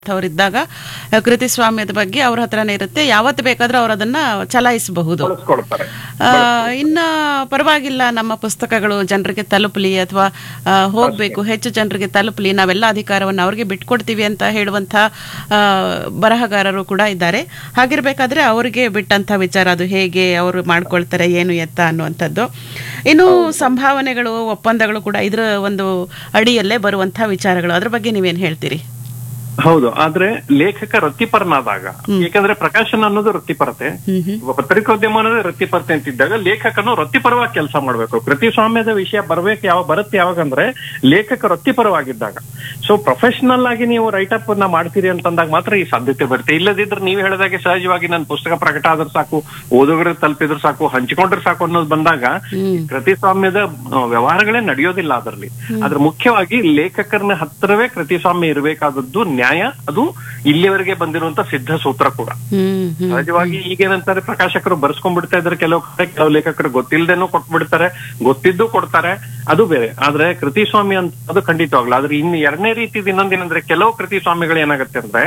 ಅವರಿದ್ದಾಗ ಕೃತಿ ಸ್ವಾಮ್ಯದ ಬಗ್ಗೆ ಅವ್ರ ಹತ್ರನೇ ಇರುತ್ತೆ ಯಾವತ್ತು ಬೇಕಾದ್ರೂ ಅವ್ರು ಅದನ್ನ ಚಲಾಯಿಸಬಹುದು ಬಳಸ್ಕೊಳ್ತಾರೆ ಆ, ಇನ್ನ ಪರವಾಗಿಲ್ಲ ನಮ್ಮ ಪುಸ್ತಕಗಳು ಜನರಿಗೆ ತಲುಪಲಿ ಅಥವಾ ಹೋಗ್ಬೇಕು ಹೆಚ್ಚು ಜನರಿಗೆ ತಲುಪಲಿ ನಾವೆಲ್ಲ ಅಧಿಕಾರವನ್ನು ಅವ್ರಿಗೆ ಬಿಟ್ಕೊಡ್ತೀವಿ ಅಂತ ಹೇಳುವಂತ ಆ, ಬರಹಗಾರರು ಕೂಡ ಇದ್ದಾರೆ ಹಾಗಿರ್ಬೇಕಾದ್ರೆ ಅವರಿಗೆ ಬಿಟ್ಟಂತ ವಿಚಾರ ಅದು ಹೇಗೆ ಅವರು ಮಾಡ್ಕೊಳ್ತಾರೆ ಏನು ಎತ್ತ ಅನ್ನುವಂಥದ್ದು ಇನ್ನು ಸಂಭಾವನೆಗಳು ಒಪ್ಪಂದಗಳು ಕೂಡ ಇದರ ಒಂದು ಅಡಿಯಲ್ಲೇ ಬರುವಂತಹ ವಿಚಾರಗಳು ಅದ್ರ ಬಗ್ಗೆ ನೀವೇನ್ ಹೇಳ್ತೀರಿ ಹೌದು ಆದ್ರೆ ಲೇಖಕ ವೃತ್ತಿಪರನಾದಾಗ ಯಾಕಂದ್ರೆ ಪ್ರಕಾಶನ ಅನ್ನೋದು ವೃತ್ತಿಪರತೆ ಹ್ಮ್ ಹ್ಮ್ ಒಬ್ಬ ಪತ್ರಿಕೋದ್ಯಮ ಅನ್ನೋದು ವೃತ್ತಿಪರತೆ ಅಂತಿದ್ದಾಗ ಲೇಖಕನು ವೃತ್ತಿಪರವಾಗಿ ಕೆಲಸ ಮಾಡ್ಬೇಕು ಕೃತಿಸ್ವಾಮ್ಯದ ವಿಷಯ ಬರ್ಬೇಕು ಯಾವ ಬರುತ್ತೆ ಯಾವಾಗಂದ್ರೆ ಲೇಖಕ ವೃತ್ತಿಪರವಾಗಿದ್ದಾಗ ಸೊ ಪ್ರೊಫೆಷನಲ್ ಆಗಿ ನೀವು ರೈಟ್ ಅಪ್ ನ ಮಾಡ್ತೀರಿ ಅಂತಂದಾಗ ಮಾತ್ರ ಈ ಸಾಧ್ಯತೆ ಬರುತ್ತೆ ಇಲ್ಲದಿದ್ರೆ ನೀವು ಹೇಳಿದಾಗೆ ಸಹಜವಾಗಿ ನನ್ನ ಪುಸ್ತಕ ಪ್ರಕಟ ಆದ್ರೆ ಸಾಕು ಓದುಗರಿಗೆ ತಲುಪಿದ್ರೆ ಸಾಕು ಹಂಚಿಕೊಂಡ್ರೆ ಸಾಕು ಅನ್ನೋದು ಬಂದಾಗ ಕೃತಿಸ್ವಾಮ್ಯದ ಆ, ವ್ಯವಹಾರಗಳೇ ನಡೆಯೋದಿಲ್ಲ ಅದರಲ್ಲಿ ಅದ್ರ ಮುಖ್ಯವಾಗಿ ಲೇಖಕರನ್ನ ಹತ್ತಿರವೇ ಕೃತಿಸ್ವಾಮ್ಯ ಇರಬೇಕಾದದ್ದು ನ್ಯಾಯ ಅದು ಇಲ್ಲಿವರೆಗೆ ಬಂದಿರುವಂತ ಸಿದ್ಧ ಸೂತ್ರ ಕೂಡ ಹ್ಮ್ ಹ್ಮ್ ಸಹಜವಾಗಿ ಈಗೇನಂತಾರೆ ಪ್ರಕಾಶಕರು ಬರ್ಸ್ಕೊಂಡ್ಬಿಡ್ತಾ ಇದ್ದಾರೆ ಕೆಲವು ಕಡೆ ಕೆಲವು ಲೇಖಕರು ಗೊತ್ತಿಲ್ಲದೇನೂ ಕೊಟ್ಬಿಡ್ತಾರೆ ಗೊತ್ತಿದ್ದು ಕೊಡ್ತಾರೆ ಅದು ಬೇರೆ ಆದ್ರೆ ಕೃತಿಸ್ವಾಮಿ ಅಂತ ಅದು ಖಂಡಿತವಾಗ್ಲು ಆದ್ರೆ ಇನ್ನು ಎರಡನೇ ರೀತಿ ಇನ್ನೊಂದೇನಂದ್ರೆ ಕೆಲವು ಕೃತಿಸ್ವಾಮಿಗಳು ಏನಾಗುತ್ತೆ ಅಂದ್ರೆ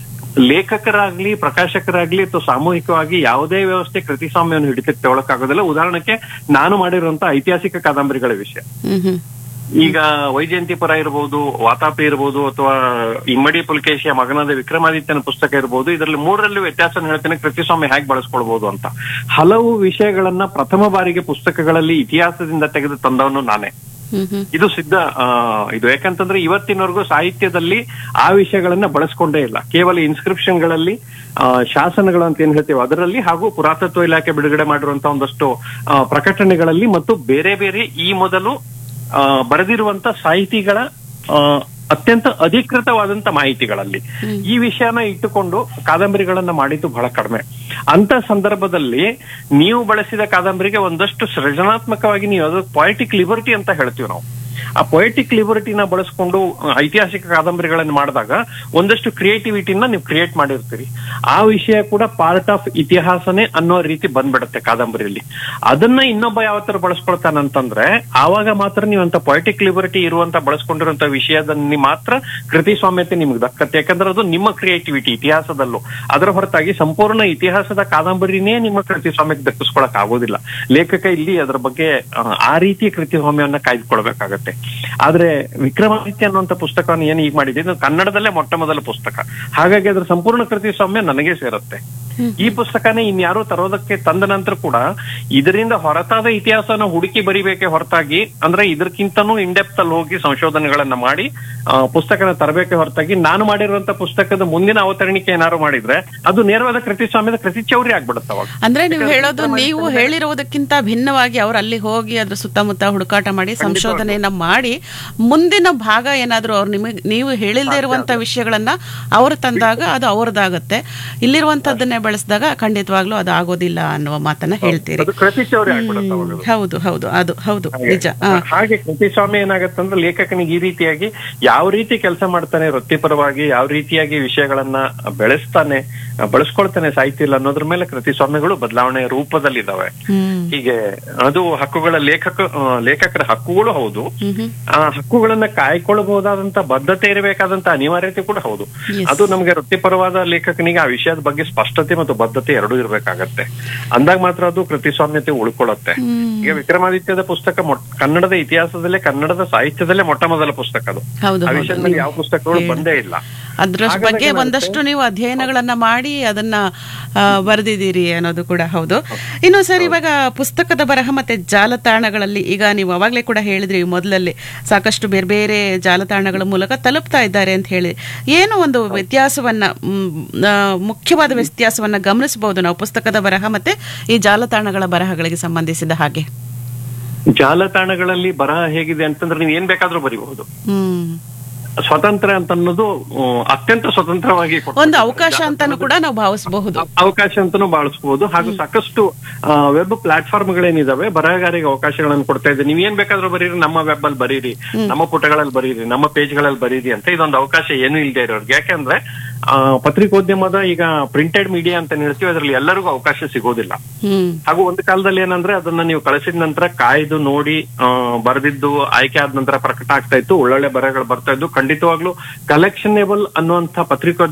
ಲೇಖಕರಾಗ್ಲಿ ಪ್ರಕಾಶಕರಾಗ್ಲಿ ಅಥವಾ ಸಾಮೂಹಿಕವಾಗಿ ಯಾವುದೇ ವ್ಯವಸ್ಥೆ ಕೃತಿಸ್ವಾಮ್ಯವನ್ನು ಹಿಡಿತ ತಗೊಳಕ್ಕಾಗೋದಿಲ್ಲ ಉದಾಹರಣೆಗೆ ನಾನು ಮಾಡಿರುವಂತ ಐತಿಹಾಸಿಕ ಕಾದಂಬರಿಗಳ ವಿಷಯ ಹ್ಮ್ ಹ್ಮ್ ಈಗ ವೈಜಯಂತಿಪುರ ಇರಬಹುದು ವಾತಾಪಿ ಇರಬಹುದು ಅಥವಾ ಇಮ್ಮಡಿ ಪುಲಕೇಶಿಯ ಮಗನಾದ ವಿಕ್ರಮಾದಿತ್ಯನ ಪುಸ್ತಕ ಇರಬಹುದು ಇದರಲ್ಲಿ ಮೂರರಲ್ಲಿ ವ್ಯತ್ಯಾಸ ಹೇಳ್ತೇನೆ ಕೃತಿಸ್ವಾಮಿ ಹೇಗೆ ಬಳಸ್ಕೊಳ್ಬಹುದು ಅಂತ ಹಲವು ವಿಷಯಗಳನ್ನ ಪ್ರಥಮ ಬಾರಿಗೆ ಪುಸ್ತಕಗಳಲ್ಲಿ ಇತಿಹಾಸದಿಂದ ತೆಗೆದು ತಂದವನು ನಾನೇ ಹ್ಮ್ ಹ್ಮ್ ಇದು ಸಿದ್ಧ ಆ, ಇದು ಯಾಕಂತಂದ್ರೆ ಇವತ್ತಿನವರೆಗೂ ಸಾಹಿತ್ಯದಲ್ಲಿ ಆ ವಿಷಯಗಳನ್ನ ಬಳಸ್ಕೊಂಡೇ ಇಲ್ಲ ಕೇವಲ ಇನ್ಸ್ಕ್ರಿಪ್ಷನ್ ಗಳಲ್ಲಿ ಆ, ಶಾಸನಗಳು ಅಂತ ಏನ್ ಹೇಳ್ತೀವಿ ಅದರಲ್ಲಿ ಹಾಗೂ ಪುರಾತತ್ವ ಇಲಾಖೆ ಬಿಡುಗಡೆ ಮಾಡಿರುವಂತಹ ಒಂದಷ್ಟು ಆ, ಪ್ರಕಟಣೆಗಳಲ್ಲಿ ಮತ್ತು ಬೇರೆ ಬೇರೆ ಈ ಮೊದಲು ಆ, ಬರೆದಿರುವಂತ ಸಾಹಿತಿಗಳ ಆ, ಅತ್ಯಂತ ಅಧಿಕೃತವಾದಂತ ಮಾಹಿತಿಗಳಲ್ಲಿ ಈ ವಿಷಯನ ಇಟ್ಟುಕೊಂಡು ಕಾದಂಬರಿಗಳನ್ನ ಮಾಡಿದ್ದು ಬಹಳ ಕಡಿಮೆ ಅಂತ ಸಂದರ್ಭದಲ್ಲಿ ನೀವು ಬಳಸಿದ ಕಾದಂಬರಿಗೆ ಒಂದಷ್ಟು ಸೃಜನಾತ್ಮಕವಾಗಿ ನೀವು ಅದು ಪೊಯಿಟಿಕ್ ಲಿಬರ್ಟಿ ಅಂತ ಹೇಳ್ತೀವಿ ನಾವು ಆ ಪೊಯಿಟಿಕ್ ಲಿಬರ್ಟಿನ ಬಳಸ್ಕೊಂಡು ಆ, ಐತಿಹಾಸಿಕ ಕಾದಂಬರಿಗಳನ್ನು ಮಾಡಿದಾಗ ಒಂದಷ್ಟು ಕ್ರಿಯೇಟಿವಿಟಿನ ನೀವು ಕ್ರಿಯೇಟ್ ಮಾಡಿರ್ತೀರಿ ಆ ವಿಷಯ ಕೂಡ ಪಾರ್ಟ್ ಆಫ್ ಇತಿಹಾಸನೇ ಅನ್ನೋ ರೀತಿ ಬಂದ್ಬಿಡುತ್ತೆ ಕಾದಂಬರಿಯಲ್ಲಿ ಅದನ್ನ ಇನ್ನೊಬ್ಬ ಯಾವ ತರ ಬಳಸ್ಕೊಳ್ತಾನಂತಂದ್ರೆ ಆವಾಗ ಮಾತ್ರ ನೀವು ಅಂತ ಪೊಯಿಟಿಕ್ ಲಿಬರ್ಟಿ ಇರುವಂತ ಬಳಸ್ಕೊಂಡಿರುವಂತ ವಿಷಯದಲ್ಲಿ ಮಾತ್ರ ಕೃತಿ ಸ್ವಾಮ್ಯತೆ ನಿಮ್ಗೆ ದಕ್ಕತ್ತೆ ಯಾಕಂದ್ರೆ ಅದು ನಿಮ್ಮ ಕ್ರಿಯೇಟಿವಿಟಿ ಇತಿಹಾಸದಲ್ಲೂ ಅದರ ಹೊರತಾಗಿ ಸಂಪೂರ್ಣ ಇತಿಹಾಸದ ಕಾದಂಬರಿನೇ ನಿಮ್ಮ ಕೃತಿ ಸ್ವಾಮ್ಯಕ್ಕೆ ದಕ್ಕಿಸ್ಕೊಳಕ್ ಆಗೋದಿಲ್ಲ ಲೇಖಕ ಇಲ್ಲಿ ಅದರ ಬಗ್ಗೆ ಆ, ಆ ರೀತಿಯ ಕೃತಿ ಸ್ವಾಮ್ಯವನ್ನ ಕಾಯ್ದುಕೊಳ್ಬೇಕಾಗತ್ತೆ ಆದ್ರೆ ವಿಕ್ರಮಾದಿತ್ಯ ಅನ್ನುವಂತ ಪುಸ್ತಕವನ್ನು ಏನು ಈಗ ಮಾಡಿದೆ ಇದು ಕನ್ನಡದಲ್ಲೇ ಮೊಟ್ಟ ಮೊದಲ ಪುಸ್ತಕ ಹಾಗಾಗಿ ಅದ್ರ ಸಂಪೂರ್ಣ ಕೃತಿ ಸ್ವಾಮ್ಯ ನನಗೆ ಸೇರುತ್ತೆ ಈ ಪುಸ್ತಕನೇ ಇನ್ಯಾರೋ ತರೋದಕ್ಕೆ ತಂದ ನಂತರ ಕೂಡ ಇದರಿಂದ ಹೊರತಾದ ಇತಿಹಾಸನ ಹುಡುಕಿ ಬರಿಬೇಕೆ ಹೊರತಾಗಿ ಅಂದ್ರೆ ಇದಕ್ಕಿಂತನೂ ಇಂಡೆಪ್ತ್ ಅಲ್ಲಿ ಹೋಗಿ ಸಂಶೋಧನೆಗಳನ್ನ ಮಾಡಿ ಆ, ಪುಸ್ತಕನ ತರಬೇಕೆ ಹೊರತಾಗಿ ನಾನು ಮಾಡಿರುವಂತ ಪುಸ್ತಕದ ಮುಂದಿನ ಅವತರಣಿಕೆ ಏನಾದ್ರು ಮಾಡಿದ್ರೆ ಅದು ನೇರವಾದ ಕೃತಿ ಸ್ವಾಮ್ಯದ ಕೃತಿ ಚೌರಿ ಆಗ್ಬಿಡುತ್ತೆ ಅವಾಗ ಅಂದ್ರೆ ನೀವು ಹೇಳೋದು ನೀವು ಹೇಳಿರುವುದಕ್ಕಿಂತ ಭಿನ್ನವಾಗಿ ಅವ್ರು ಅಲ್ಲಿ ಹೋಗಿ ಅದ್ರ ಸುತ್ತಮುತ್ತ ಹುಡುಕಾಟ ಮಾಡಿ ಸಂಶೋಧನೆಯನ್ನ ಮಾಡಿ ಮುಂದಿನ ಭಾಗ ಏನಾದ್ರೂ ಅವ್ರು ನಿಮಗೆ ನೀವು ಹೇಳಿಲ್ದೇ ಇರುವಂತ ವಿಷಯಗಳನ್ನ ಅವ್ರು ತಂದಾಗ ಅದು ಅವ್ರದ್ದಾಗತ್ತೆ ಇಲ್ಲಿರುವಂತದ್ದನ್ನೇ ಬಳಸಿದಾಗ ಖಂಡಿತವಾಗ್ಲೂ ಅದು ಆಗೋದಿಲ್ಲ ಅನ್ನುವ ಮಾತನ್ನ ಹೇಳ್ತೀರಿ ಅದು ಕೃತಿ ಚೌರಿ ಆಗ್ಬಿಡುತ್ತೆ ಅವಾಗ ಅದು. ಹೌದು ಹೌದು ಅದು ಹೌದು ನಿಜ ಆ. ಹಾಗೆ ಕೃತಿಸ್ವಾಮಿ ಏನಾಗತ್ತಂದ್ರೆ ಲೇಖಕನಿಗೆ ಈ ರೀತಿಯಾಗಿ ಯಾವ ರೀತಿ ಕೆಲಸ ಮಾಡ್ತಾನೆ ವೃತ್ತಿಪರವಾಗಿ ಯಾವ ರೀತಿಯಾಗಿ ವಿಷಯಗಳನ್ನ ಬೆಳೆಸ್ತಾನೆ ಆ, ಬಳಸ್ಕೊಳ್ತಾನೆ ಸಾಹಿತ್ಯ ಅನ್ನೋದ್ರ ಮೇಲೆ ಕೃತಿಸ್ವಾಮಿಗಳು ಬದಲಾವಣೆ ರೂಪದಲ್ಲಿದ್ದಾವೆ ಹ್ಮ್ ಹೀಗೆ ಅದು ಹಕ್ಕುಗಳ ಲೇಖಕ ಆ, ಲೇಖಕರ ಹಕ್ಕುಗಳು ಹೌದು ಹ್ಮ್ ಹ್ಮ್ ಆ ಹಕ್ಕುಗಳನ್ನ ಕಾಯ್ಕೊಳ್ಬಹುದಾದಂತ ಬದ್ಧತೆ ಇರಬೇಕಾದಂತ ಅನಿವಾರ್ಯತೆ ಕೂಡ ಹೌದು Yes. ಅದು ನಮ್ಗೆ ವೃತ್ತಿಪರವಾದ ಲೇಖಕನಿಗೆ ಆ ವಿಷಯದ ಬಗ್ಗೆ ಸ್ಪಷ್ಟತೆ ಮತ್ತು ಬದ್ಧತೆ ಎರಡೂ ಇರಬೇಕಾಗತ್ತೆ ಅಂದಾಗ ಮಾತ್ರ ಅದು ಕೃತಿಸ್ವಾಮ್ಯತೆ ಉಳ್ಕೊಳ್ಳುತ್ತೆ ಈಗ ವಿಕ್ರಮಾದಿತ್ಯದ ಪುಸ್ತಕ ಮೊಟ್- ಕನ್ನಡದ ಇತಿಹಾಸದಲ್ಲೇ ಕನ್ನಡದ ಸಾಹಿತ್ಯದಲ್ಲೇ ಮೊಟ್ಟ ಮೊದಲ ಪುಸ್ತಕ ಅದು ಹೌದು ಆ ಹೌದು ವಿಷಯದ ಮೇಲೆ ಯಾವ ಪುಸ್ತಕಗಳು ಬಂದೇ ಇಲ್ಲ ಅದ್ರ ಬಗ್ಗೆ ಒಂದಷ್ಟು ನೀವು ಅಧ್ಯಯನಗಳನ್ನ ಮಾಡಿ ಅದನ್ನ ಆ, ಬರೆದಿದ್ದೀರಿ ಅನ್ನೋದು ಕೂಡ ಹೌದು ಇನ್ನು ಸರ್ ಇವಾಗ ಪುಸ್ತಕದ ಬರಹ ಮತ್ತೆ ಜಾಲತಾಣಗಳಲ್ಲಿ ಈಗ ನೀವು ಅವಾಗಲೇ ಕೂಡ ಹೇಳಿದ್ರಿ ಮೊದಲಲ್ಲಿ ಸಾಕಷ್ಟು ಬೇರೆ ಬೇರೆ ಜಾಲತಾಣಗಳ ಮೂಲಕ ತಲುಪ್ತಾ ಇದ್ದಾರೆ ಅಂತ ಹೇಳಿ ಏನು ಒಂದು ವ್ಯತ್ಯಾಸವನ್ನ ಮ್, ಆ, ಮುಖ್ಯವಾದ ವ್ಯತ್ಯಾಸವನ್ನ ಗಮನಿಸಬಹುದು ನಾವು ಪುಸ್ತಕದ ಬರಹ ಮತ್ತೆ ಈ ಜಾಲತಾಣಗಳ ಬರಹಗಳಿಗೆ ಸಂಬಂಧಿಸಿದ ಹಾಗೆ ಜಾಲತಾಣಗಳಲ್ಲಿ ಬರಹ ಹೇಗಿದೆ ಅಂತಂದ್ರೆ ನೀವು ಏನ್ ಬೇಕಾದ್ರೂ ಬರಿಬಹುದು ಹ್ಮ್ ಸ್ವತಂತ್ರ ಅಂತ ಅನ್ನೋದು ಆ, ಅತ್ಯಂತ ಸ್ವತಂತ್ರವಾಗಿ ಕೊಡ್ತಾರೆ. ಒಂದು ಅವಕಾಶ ಅಂತಾನು ಕೂಡ ನಾವು ಭಾವಿಸಬಹುದು ಅವಕಾಶ ಅಂತಾನು ಬಳಸಬಹುದು ಹಾಗೂ ಸಾಕಷ್ಟು ವೆಬ್ ಪ್ಲಾಟ್ಫಾರ್ಮ್ಗಳೇನಿದಾವೆ ಬರಹಗಾರಿಗೆ ಅವಕಾಶಗಳನ್ನು ಕೊಡ್ತಾ ಇದೆ ನೀವ್ ಏನ್ ಬೇಕಾದ್ರೂ ಬರೀರಿ ನಮ್ಮ ವೆಬ್ ಅಲ್ಲಿ ಬರೀರಿ ನಮ್ಮ ಪುಟಗಳಲ್ಲಿ ಬರೀರಿ ನಮ್ಮ ಪೇಜ್ಗಳಲ್ಲಿ ಬರೀರಿ ಅಂತ ಇದೊಂದು ಅವಕಾಶ ಏನು ಇಲ್ಲದೆ ಇರೋರ್ಗೆ ಯಾಕಂದ್ರೆ ಆ, ಪತ್ರಿಕೋದ್ಯಮದ ಈಗ ಪ್ರಿಂಟೆಡ್ ಮೀಡಿಯಾ ಅಂತ ಏನ್ ಹೇಳ್ತೀವಿ ಅದರಲ್ಲಿ ಎಲ್ಲರಿಗೂ ಅವಕಾಶ ಸಿಗೋದಿಲ್ಲ ಹ್ಮ್ ಹಾಗೂ ಒಂದು ಕಾಲದಲ್ಲಿ ಏನಂದ್ರೆ ಅದನ್ನ ನೀವು ಕಳಿಸಿದ ನಂತರ ಕಾಯ್ದು ನೋಡಿ ಆ, ಬರೆದಿದ್ದು ಆಯ್ಕೆ ಆದ ನಂತರ ಪ್ರಕಟ ಆಗ್ತಾ ಇತ್ತು ಒಳ್ಳೊಳ್ಳೆ ಬರಹಗಳು ಬರ್ತಾ ಇದ್ದು ಖಂಡಿತವಾಗ್ಲೂ ಕಲೆಕ್ಷನೇಬಲ್ ಅನ್ನುವಂಥ ಪತ್ರಿಕೋದ್ಯಮ